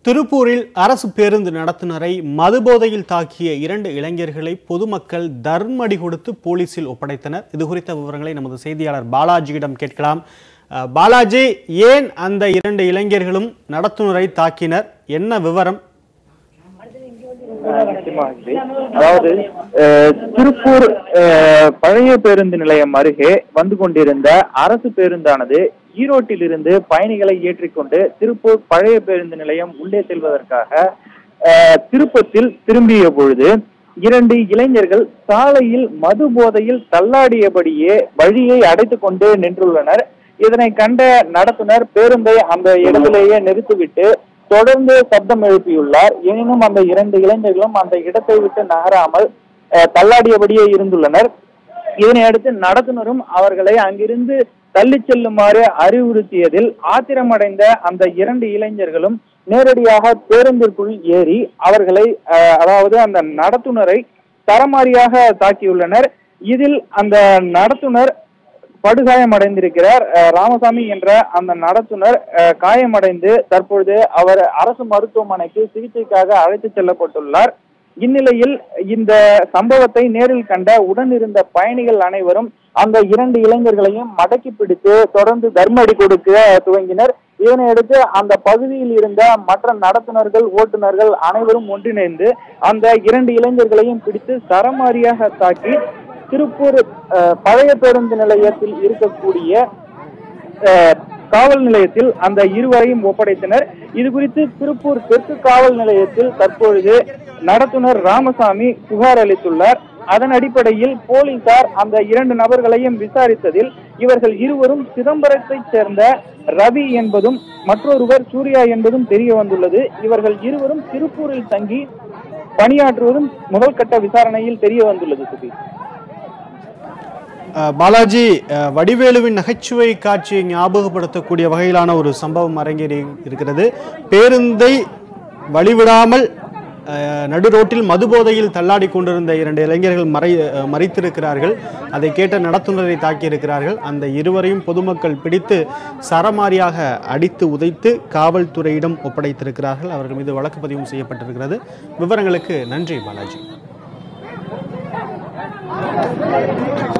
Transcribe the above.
திருப்பூரில் அரசு பேருந்து நடத்துனரை மதுபோதையில் தாக்கிய இரண்டு இளைஞர்களை பொதுமக்கள் தர்மடி கொடுத்து போலீசில் ஒப்படைத்தனர் இது குறித்த விவரங்களை நமது செய்தியாளர் பாலாஜியிடம் கேட்கலாம் அஹ், பாலாஜி ஏன் அந்த இரண்டு இளைஞர்களும் நடத்துனரை தாக்கினர் என்ன விவரம் நிச்சயமா அஜய். அதாவது அஹ், திருப்பூர் அஹ், பழைய பேருந்து நிலையம் அருகே வந்து கொண்டிருந்த அரசு பேருந்தானது ஈரோட்டிலிருந்து பயணிகளை ஏற்றிக்கொண்டு திருப்பூர் பழைய பேருந்து நிலையம் உள்ளே செல்வதற்காக அஹ், திருப்பத்தில் திரும்பிய பொழுது இரண்டு இளைஞர்கள் சாலையில் மது போதையில் தள்ளாடியபடியே வழியை அடைத்துக் கொண்டு நின்றுள்ளனர் இதனை கண்ட நடத்துனர் பேருந்தை அந்த இடத்திலேயே நிறுத்திவிட்டு தொடர்ந்து சப்தம் எழுப்பியுள்ளார் எனினும் அந்த இரண்டு இளைஞர்களும் அந்த இடத்தை விட்டு நகராமல் அஹ், தள்ளாடியபடியே இருந்துள்ளனர் இதனை அடுத்து நடத்துனரும் அவர்களை அங்கிருந்து தள்ளிச் செல்லுமாறு அறிவுறுத்தியதில் ஆத்திரமடைந்த அந்த இரண்டு இளைஞர்களும் நேரடியாக பேருந்திற்குள் ஏறி அவர்களை அஹ், அதாவது அந்த நடத்துனரை தரமாரியாக தாக்கியுள்ளனர் இதில் அந்த நடத்துனர் படுகாயமடைந்திருக்கிறார் அஹ், ராமசாமி என்ற அந்த நடத்துனர் அஹ், காயமடைந்து தற்பொழுது அவர் அரசு மருத்துவமனைக்கு சிகிச்சைக்காக அழைத்துச் செல்லப்பட்டுள்ளார் இந்நிலையில் இந்த சம்பவத்தை நேரில் கண்ட உடன் இருந்த பயணிகள் அனைவரும் அந்த இரண்டு இளைஞர்களையும் மடக்கி பிடித்து தொடர்ந்து தர்மடி கொடுக்க துவங்கினர் இதனையடுத்து அந்த பகுதியில் இருந்த மற்ற நடத்துனர்கள் ஓட்டுநர்கள் அனைவரும் ஒன்றிணைந்து அந்த இரண்டு இளைஞர்களையும் பிடித்து சரமாரியாக தாக்கி திருப்பூர் அஹ், பழைய பேருந்து நிலையத்தில் இருக்கக்கூடிய அஹ், காவல் நிலையத்தில் அந்த இருவரையும் ஒப்படைத்தனர் இது குறித்து திருப்பூர் தெற்கு காவல் நிலையத்தில் தற்பொழுது நடத்துனர் ராமசாமி புகார் அளித்துள்ளார் அதன் அடிப்படையில் போலீசார் அந்த இரண்டு நபர்களையும் விசாரித்ததில் இவர்கள் இருவரும் சிதம்பரத்தைச் சேர்ந்த ரவி என்பதும் மற்றொருவர் சூர்யா என்பதும் தெரிய வந்துள்ளது இவர்கள் இருவரும் திருப்பூரில் தங்கி பணியாற்றுவதும் முதல் கட்ட விசாரணையில் தெரிய வந்துள்ளது சுபி அஹ், பாலாஜி அஹ், வடிவேலுவின் நகைச்சுவை காட்சியை ஞாபகப்படுத்தக்கூடிய வகையிலான ஒரு சம்பவம் அரங்கேறி இருக்கிறது பேருந்தை வழிவிடாமல் அஹ், நடு ரோட்டில் மதுபோதையில் தள்ளாடி கொண்டிருந்த இரண்டு இளைஞர்கள் மறை அஹ், மறித்திருக்கிறார்கள் அதை கேட்ட நடத்துனரை தாக்கியிருக்கிறார்கள் அந்த இருவரையும் பொதுமக்கள் பிடித்து சரமாரியாக அடித்து உதைத்து காவல்துறையிடம் ஒப்படைத்திருக்கிறார்கள் அவர்கள் மீது வழக்கு பதிவும் செய்யப்பட்டிருக்கிறது விவரங்களுக்கு நன்றி பாலாஜி